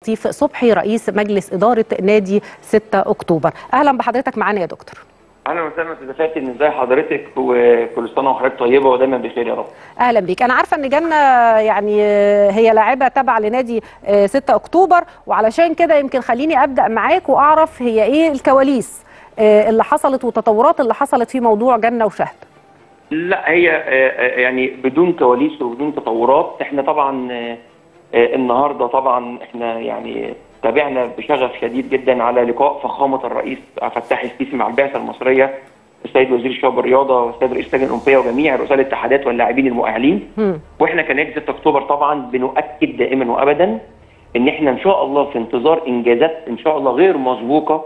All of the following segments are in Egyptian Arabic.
لطيف صبحي رئيس مجلس اداره نادي 6 اكتوبر اهلا بحضرتك معانا يا دكتور اهلا وسهلا استاذ فاتن ازي حضرتك وكل سنه وحضرتك طيبه ودايما بخير يا رب اهلا بيك انا عارفه ان جنة يعني هي لاعبه تابعه لنادي 6 اكتوبر وعلشان كده يمكن خليني ابدا معاك واعرف هي ايه الكواليس اللي حصلت والتطورات اللي حصلت في موضوع جنة وشهد لا هي يعني بدون كواليس وبدون تطورات احنا طبعا النهارده طبعا احنا يعني تابعنا بشغف شديد جدا على لقاء فخامه الرئيس عبد الفتاح السيسي مع البعثه المصريه السيد وزير الشباب والرياضه والسيد رئيس اللجنه الاولمبيه وجميع رؤساء الاتحادات واللاعبين المؤهلين واحنا كنادي 6 اكتوبر طبعا بنؤكد دائما وابدا ان احنا ان شاء الله في انتظار انجازات ان شاء الله غير مسبوقه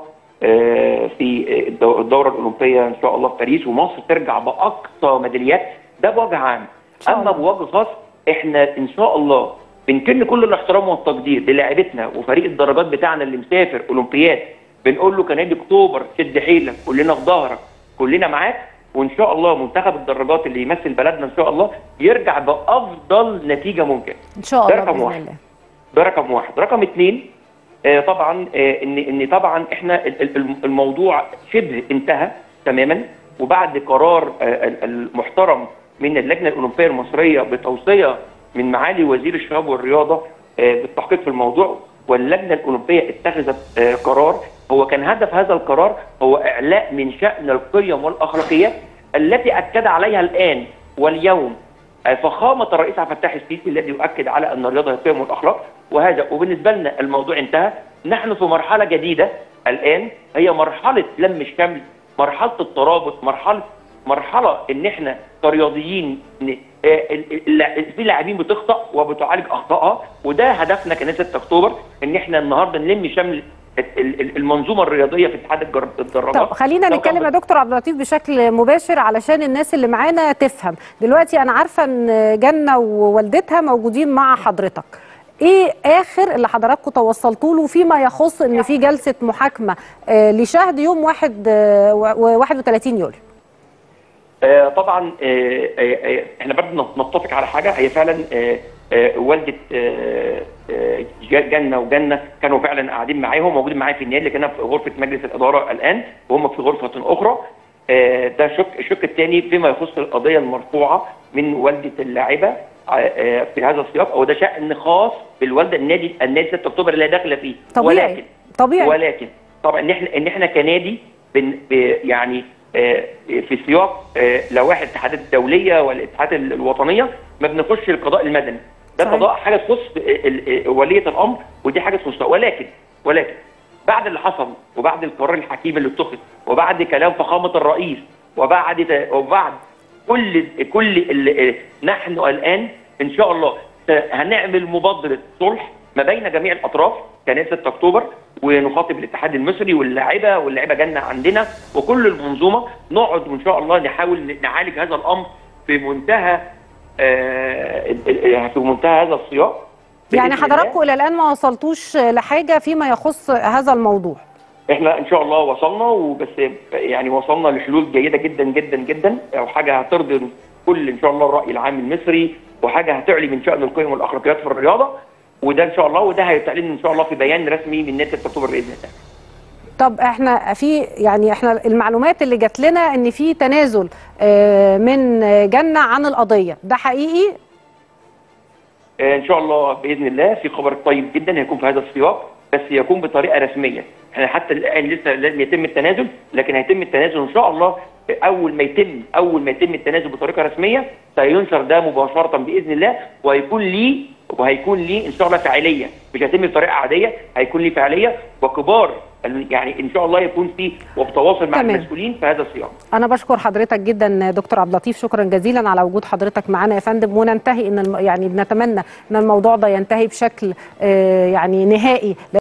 في الدوره الاولمبيه ان شاء الله في باريس ومصر ترجع باقصى ميداليات ده بوجه عام اما بوجه خاص احنا ان شاء الله بنكن كل الاحترام والتقدير للاعبتنا وفريق الدرجات بتاعنا اللي مسافر اولمبياد بنقول له كنادي اكتوبر شد حيلك كلنا في ظهرك كلنا معاك وان شاء الله منتخب الدرجات اللي يمثل بلدنا ان شاء الله يرجع بافضل نتيجه ممكن ان شاء الله ده رقم واحد الله. ده رقم واحد رقم اثنين آه طبعا آه ان ان طبعا احنا الموضوع شبه انتهى تماما وبعد قرار آه المحترم من اللجنه الاولمبيه المصريه بتوصيه من معالي وزير الشباب والرياضه بالتحقيق في الموضوع واللجنه الاولمبيه اتخذت قرار هو كان هدف هذا القرار هو اعلاء من شان القيم والاخلاقيات التي اكد عليها الان واليوم فخامه الرئيس عبد الفتاح السيسي الذي يؤكد على ان الرياضه هي القيم والاخلاق وهذا وبالنسبه لنا الموضوع انتهى نحن في مرحله جديده الان هي مرحله لم الشمل مرحله الترابط مرحله مرحله ان احنا كرياضيين في لاعبين بتخطا وبتعالج اخطائها وده هدفنا كنادي 6 اكتوبر ان احنا النهارده نلم شمل المنظومه الرياضيه في اتحاد الدراجات طب خلينا نتكلم يا دكتور عبد اللطيف بشكل مباشر علشان الناس اللي معانا تفهم دلوقتي انا عارفه ان جنه ووالدتها موجودين مع حضرتك ايه اخر اللي حضراتكم توصلتوا له فيما يخص ان في جلسه محاكمه لشهد يوم 1 31 يوليو آه طبعا آه آه احنا برضه نتفق على حاجه هي فعلا والده جنه وجنه كانوا فعلا قاعدين معاهم موجودين معايا في النادي لكن في غرفه مجلس الاداره الان وهم في غرفه اخرى ده الشق الشق الثاني فيما يخص القضيه المرفوعه من والده اللاعبه في هذا السياق او ده شان خاص بالوالده النادي النادي 6 اكتوبر اللي داخله فيه طبيعي ولكن طبيعي ولكن طبعا ان احنا ان احنا كنادي بن يعني في سياق لوائح الاتحادات الدوليه والاتحادات الوطنيه ما بنخش القضاء المدني ده قضاء حاجه تخص وليه الامر ودي حاجه تخصها ولكن ولكن بعد اللي حصل وبعد القرار الحكيم اللي اتخذ وبعد كلام فخامه الرئيس وبعد وبعد كل كل اللي نحن الان ان شاء الله هنعمل مبادره صلح ما بين جميع الاطراف كنادي 6 اكتوبر ونخاطب الاتحاد المصري واللاعيبه واللاعيبه جنه عندنا وكل المنظومه نقعد وان شاء الله نحاول نعالج هذا الامر في منتهى آه في منتهى هذا السياق يعني حضراتكم الى الان ما وصلتوش لحاجه فيما يخص هذا الموضوع احنا ان شاء الله وصلنا وبس يعني وصلنا لحلول جيده جدا جدا جدا او حاجه هترضي كل ان شاء الله الراي العام المصري وحاجه هتعلي من شان القيم والاخلاقيات في الرياضه وده ان شاء الله وده هيتعلن ان شاء الله في بيان رسمي من نادي 6 اكتوبر باذن الله. طب احنا في يعني احنا المعلومات اللي جات لنا ان في تنازل من جنه عن القضيه، ده حقيقي؟ ان شاء الله باذن الله في خبر طيب جدا هيكون في هذا السياق بس يكون بطريقه رسميه، احنا حتى الان لسه لازم يتم التنازل لكن هيتم التنازل ان شاء الله اول ما يتم اول ما يتم التنازل بطريقه رسميه سينشر ده مباشره باذن الله وهيكون ليه وهيكون ليه ان شاء الله فاعليه مش هيتم بطريقه عاديه هيكون ليه فاعليه وكبار يعني ان شاء الله يكون في وبتواصل مع تمام. المسؤولين في هذا السياق انا بشكر حضرتك جدا دكتور عبد اللطيف شكرا جزيلا على وجود حضرتك معانا يا فندم وننتهي ان الم... يعني نتمنى ان الموضوع ده ينتهي بشكل آه يعني نهائي